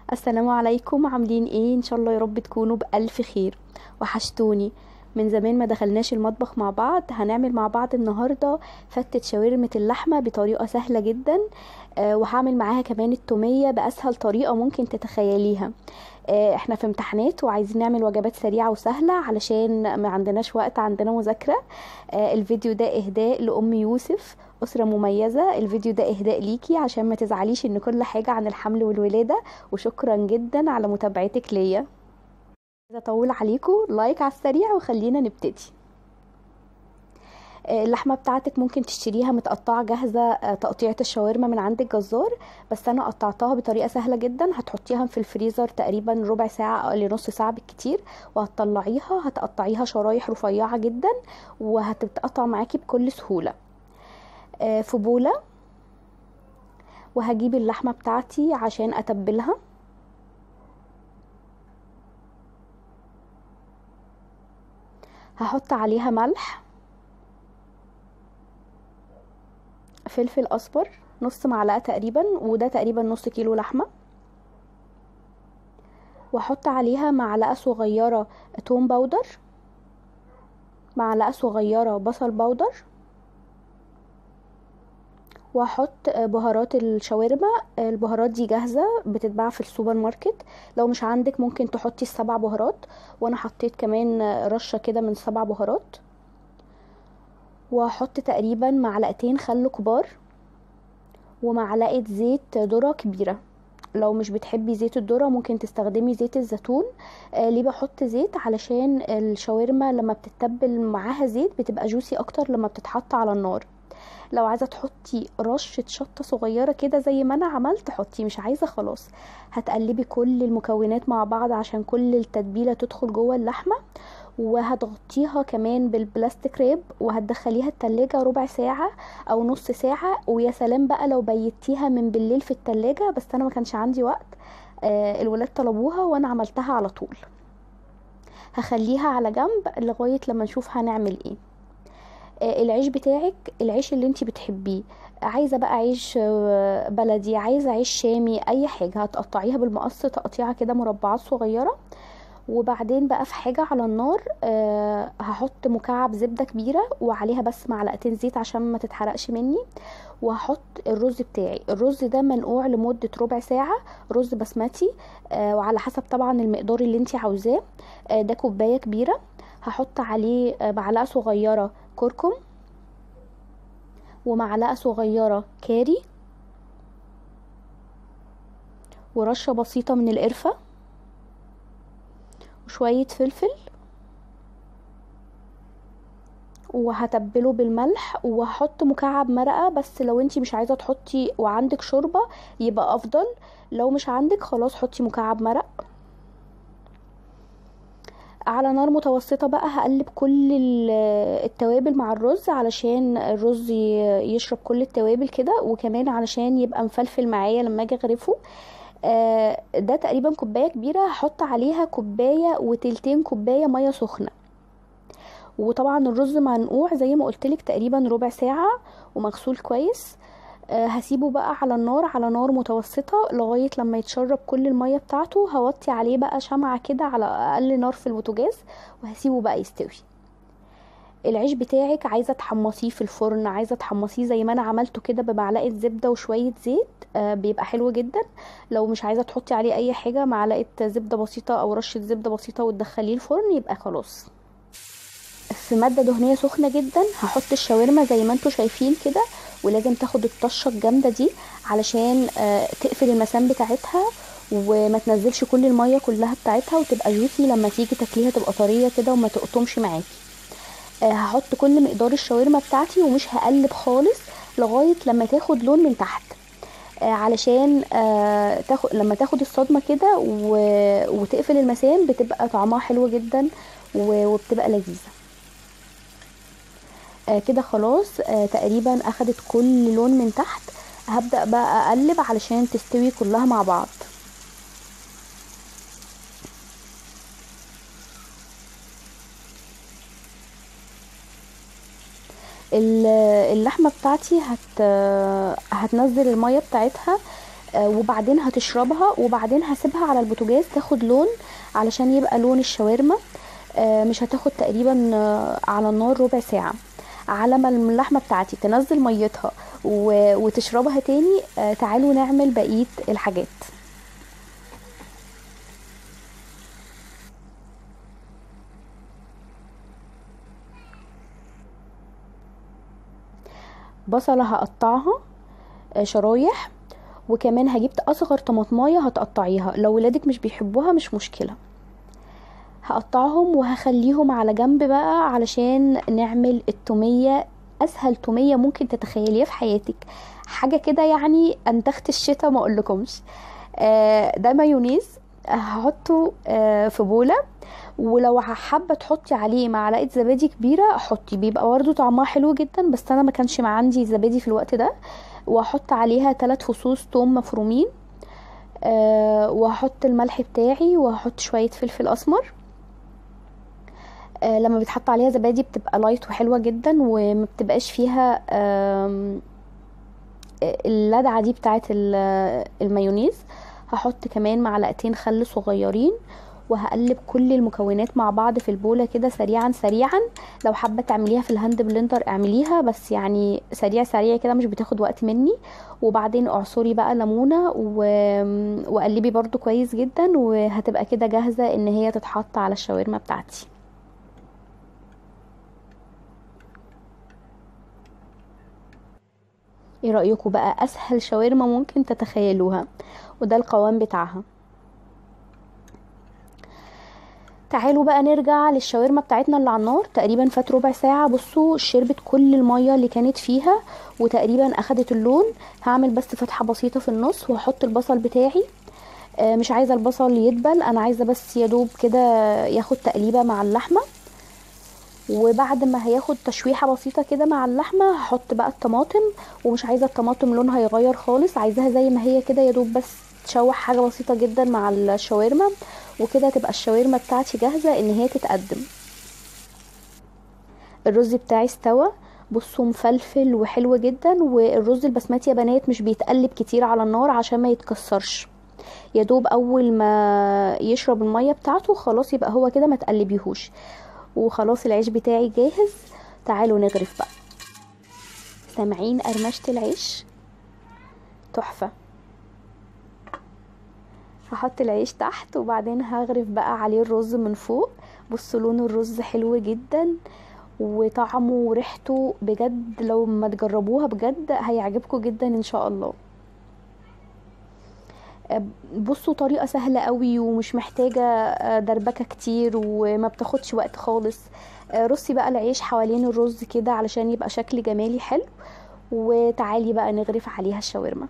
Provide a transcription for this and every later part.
السلام عليكم عاملين ايه ان شاء الله يا رب تكونوا بالف خير وحشتوني من زمان ما دخلناش المطبخ مع بعض هنعمل مع بعض النهارده فتة شاورمة اللحمة بطريقة سهلة جدا آه وهعمل معاها كمان التومية بأسهل طريقة ممكن تتخيليها آه احنا في امتحانات وعايزين نعمل وجبات سريعة وسهلة علشان ما عندناش وقت عندنا مذاكرة آه الفيديو ده اهداء لأم يوسف أسرة مميزة الفيديو ده إهداء ليكي عشان ما تزعليش إن كل حاجة عن الحمل والولادة وشكرا جدا على متابعتك ليا عايزة أطول عليكم لايك على السريع وخلينا نبتدي اللحمه بتاعتك ممكن تشتريها متقطعه جاهزه تقطيعه الشاورما من عند الجزار بس انا قطعتها بطريقه سهله جدا هتحطيها في الفريزر تقريبا ربع ساعه او لنص ساعه بالكتير وهتطلعيها هتقطعيها شرايح رفيعه جدا وهتتقطع معاكي بكل سهوله في بوله وهجيب اللحمه بتاعتي عشان اتبلها هحط عليها ملح فلفل اصفر نص معلقه تقريبا وده تقريبا نص كيلو لحمه واحط عليها معلقه صغيره توم باودر معلقه صغيره بصل باودر واحط بهارات الشاورما البهارات دي جاهزه بتتباع في السوبر ماركت لو مش عندك ممكن تحطي السبع بهارات وانا حطيت كمان رشه كده من سبع بهارات واحط تقريبا معلقتين خل كبار ومعلقه زيت ذره كبيره لو مش بتحبي زيت الذره ممكن تستخدمي زيت الزيتون آه ليه بحط زيت علشان الشاورما لما بتتبل معاها زيت بتبقى جوسي اكتر لما بتتحط على النار لو عايزه تحطي رشه شطه صغيره كده زي ما انا عملت حطي مش عايزه خلاص هتقلبي كل المكونات مع بعض عشان كل التتبيله تدخل جوه اللحمه وهتغطيها كمان بالبلاستيك ريب وهتدخليها التلاجة ربع ساعة او نص ساعة ويا سلام بقى لو بيتيها من بالليل في التلاجة بس انا ما كانش عندي وقت آه الولاد طلبوها وانا عملتها على طول هخليها على جنب لغاية لما نشوف هنعمل ايه آه العيش بتاعك العيش اللي انت بتحبيه عايزه بقى عيش بلدي عايزه عيش شامي اي حاجه هتقطعيها بالمقص تقطيعه كده مربعات صغيره وبعدين بقى في حاجة على النار أه هحط مكعب زبدة كبيرة وعليها بس معلقتين زيت عشان ما تتحرقش مني وهحط الرز بتاعي الرز ده منقوع لمدة ربع ساعة رز بسمتي أه وعلى حسب طبعا المقدار اللي انت عاوزاه أه ده كوباية كبيرة هحط عليه معلقة صغيرة كركم ومعلقة صغيرة كاري ورشة بسيطة من القرفة وشوية فلفل وهتبله بالملح وهحط مكعب مرقة بس لو انتي مش عايزة تحطي وعندك شوربة يبقى افضل لو مش عندك خلاص حطي مكعب مرق على نار متوسطة بقى هقلب كل التوابل مع الرز علشان الرز يشرب كل التوابل كده وكمان علشان يبقى مفلفل معايا لما اجي اغرفه آه ده تقريبا كوبايه كبيره هحط عليها كوبايه وتلتين كوبايه ميه سخنه وطبعا الرز منقوع زي ما قلتلك تقريبا ربع ساعه ومغسول كويس آه هسيبه بقى على النار على نار متوسطه لغايه لما يتشرب كل الميه بتاعته هوطي عليه بقى شمعه كده على اقل نار في البوتاجاز وهسيبه بقى يستوي العيش بتاعك عايزه تحمصيه في الفرن عايزه تحمصيه زي ما انا عملته كده بمعلقه زبده وشويه زيت آه بيبقى حلو جدا لو مش عايزه تحطي عليه اي حاجه معلقه زبده بسيطه او رشه زبده بسيطه وتدخليه الفرن يبقى خلاص في ماده دهنيه سخنه جدا هحط الشاورما زي ما انتم شايفين كده ولازم تاخد الطشه الجامده دي علشان آه تقفل المسام بتاعتها وما تنزلش كل الميه كلها بتاعتها وتبقى جوسي لما تيجي تاكليها تبقى طريه كده وما تقطمش معاكي آه هحط كل مقدار الشاورما بتاعتي ومش هقلب خالص لغايه لما تاخد لون من تحت آه علشان آه تاخد لما تاخد الصدمه كده و... وتقفل المسام بتبقى طعمها حلو جدا و... وبتبقى لذيذه كده خلاص تقريبا اخدت كل لون من تحت هبدا بقى اقلب علشان تستوي كلها مع بعض اللحمه بتاعتي هت هتنزل الميه بتاعتها آه، وبعدين هتشربها وبعدين هسيبها على البوتاجاز تاخد لون علشان يبقى لون الشاورما آه، مش هتاخد تقريبا آه، على النار ربع ساعة على ما اللحمة بتاعتي تنزل ميتها و- وتشربها تاني آه، تعالوا نعمل بقية الحاجات بصلة هقطعها آه، شرايح وكمان هجيب اصغر طماطمايه هتقطعيها لو ولادك مش بيحبوها مش مشكله هقطعهم وهخليهم على جنب بقى علشان نعمل التوميه اسهل توميه ممكن تتخيليها في حياتك حاجه كده يعني انتخت الشتاء ما اقولكمش آه، ده مايونيز هحطه آه، في بوله ولو حابه تحطي عليه معلقه زبادي كبيره حطي بيبقى برضه طعمها حلو جدا بس انا ما كانش مع عندي زبادي في الوقت ده واحط عليها ثلاث فصوص توم مفرومين أه وهحط الملح بتاعي وهحط شويه فلفل اسمر أه لما بيتحط عليها زبادي بتبقى لايت وحلوه جدا وما بتبقاش فيها آم، اللدعه دي بتاعه ال- المايونيز هحط كمان معلقتين خل صغيرين وهقلب كل المكونات مع بعض في البوله كده سريعا سريعا لو حابه تعمليها في الهاند بلندر اعمليها بس يعني سريع سريع كده مش بتاخد وقت مني وبعدين اعصري بقى ليمونه و... وقلبي برضو كويس جدا وهتبقى كده جاهزه ان هي تتحط على الشاورما بتاعتي ايه رايكم بقى اسهل شاورما ممكن تتخيلوها وده القوام بتاعها تعالوا بقى نرجع للشاورما بتاعتنا اللي على النار تقريبا فات ربع ساعة بصوا شربت كل المية اللي كانت فيها وتقريبا اخدت اللون هعمل بس فتحة بسيطة في النص وهحط البصل بتاعي آه، مش عايزة البصل يدبل انا عايزة بس يدوب كده ياخد تقليبة مع اللحمة وبعد ما هياخد تشويحة بسيطة كده مع اللحمة هحط بقى الطماطم ومش عايزة الطماطم لونها يغير خالص عايزاها زي ما هي كده يدوب بس تشوح حاجة بسيطة جدا مع الشاورما وكده تبقى الشاورما بتاعتي جاهزة ان هي تتقدم الرز بتاعي استوى بصوا مفلفل وحلو جدا والرز البسمتي يا بنات مش بيتقلب كتير على النار عشان ما يتكسرش يا دوب اول ما يشرب الميه بتاعته خلاص يبقى هو كده ما تقلبيهوش وخلاص العيش بتاعي جاهز تعالوا نغرف بقى سامعين قرمشة العيش تحفة هحط العيش تحت وبعدين هغرف بقى عليه الرز من فوق بصوا لون الرز حلو جدا وطعمه وريحته بجد لو ما تجربوها بجد هيعجبكم جدا ان شاء الله بصوا طريقة سهلة قوي ومش محتاجة دربكة كتير وما بتاخدش وقت خالص رصي بقى العيش حوالين الرز كده علشان يبقى شكل جمالي حلو وتعالي بقى نغرف عليها الشاورما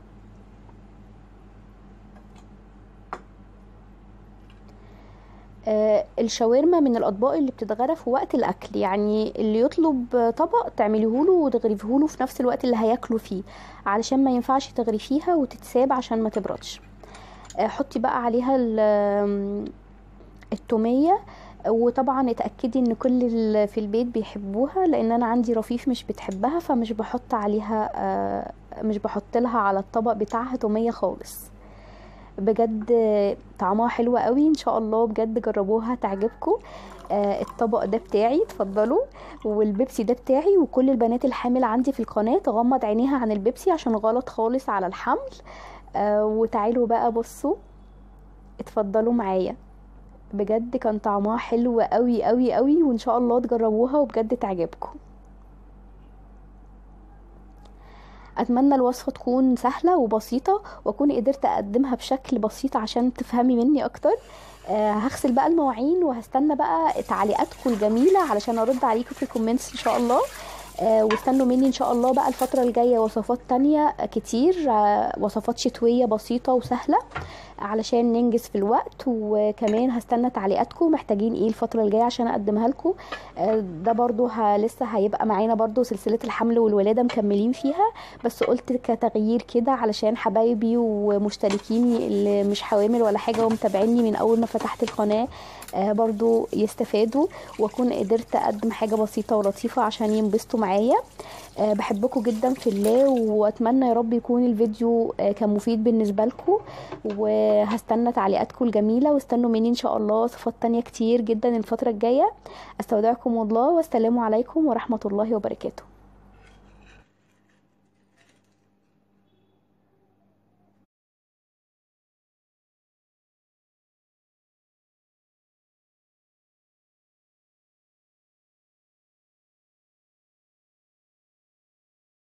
آه، الشاورما من الاطباق اللي بتتغرف في وقت الاكل يعني اللي يطلب طبق تعمليهوله وتغرفيهوله في نفس الوقت اللي هياكلوا فيه علشان ما ينفعش تغرفيها وتتساب عشان ما تبردش آه، حطي بقى عليها ال- التوميه وطبعا اتاكدي ان كل اللي في البيت بيحبوها لان انا عندي رفيف مش بتحبها فمش بحط عليها آه، مش بحط لها على الطبق بتاعها توميه خالص بجد طعمها حلو قوي ان شاء الله بجد جربوها تعجبكم آه الطبق ده بتاعي اتفضلوا والبيبسي ده بتاعي وكل البنات الحامل عندي في القناة تغمض عينيها عن البيبسي عشان غلط خالص على الحمل آه وتعالوا بقى بصوا اتفضلوا معايا بجد كان طعمها حلو قوي قوي قوي وان شاء الله تجربوها وبجد تعجبكم اتمنى الوصفه تكون سهله وبسيطه واكون قدرت اقدمها بشكل بسيط عشان تفهمي مني اكتر آه هغسل بقى المواعين وهستنى بقى تعليقاتكم الجميله علشان ارد عليكم في الكومنتس ان شاء الله آه واستنوا مني ان شاء الله بقى الفتره الجايه وصفات تانية كتير آه وصفات شتويه بسيطه وسهله علشان ننجز في الوقت وكمان هستنى تعليقاتكم محتاجين ايه الفتره الجايه عشان اقدمها لكم ده برضو ه... لسه هيبقى معانا برضو سلسله الحمل والولاده مكملين فيها بس قلت كتغيير كده علشان حبايبي ومشتركيني اللي مش حوامل ولا حاجه ومتابعيني من اول ما فتحت القناه آه، برضو يستفادوا واكون قدرت اقدم حاجه بسيطه ولطيفه عشان ينبسطوا معايا آه، بحبكم جدا في الله واتمنى يا رب يكون الفيديو آه، كان مفيد بالنسبه لكم وهستنى تعليقاتكم الجميله واستنوا مني ان شاء الله صفات تانية كتير جدا الفتره الجايه استودعكم الله والسلام عليكم ورحمه الله وبركاته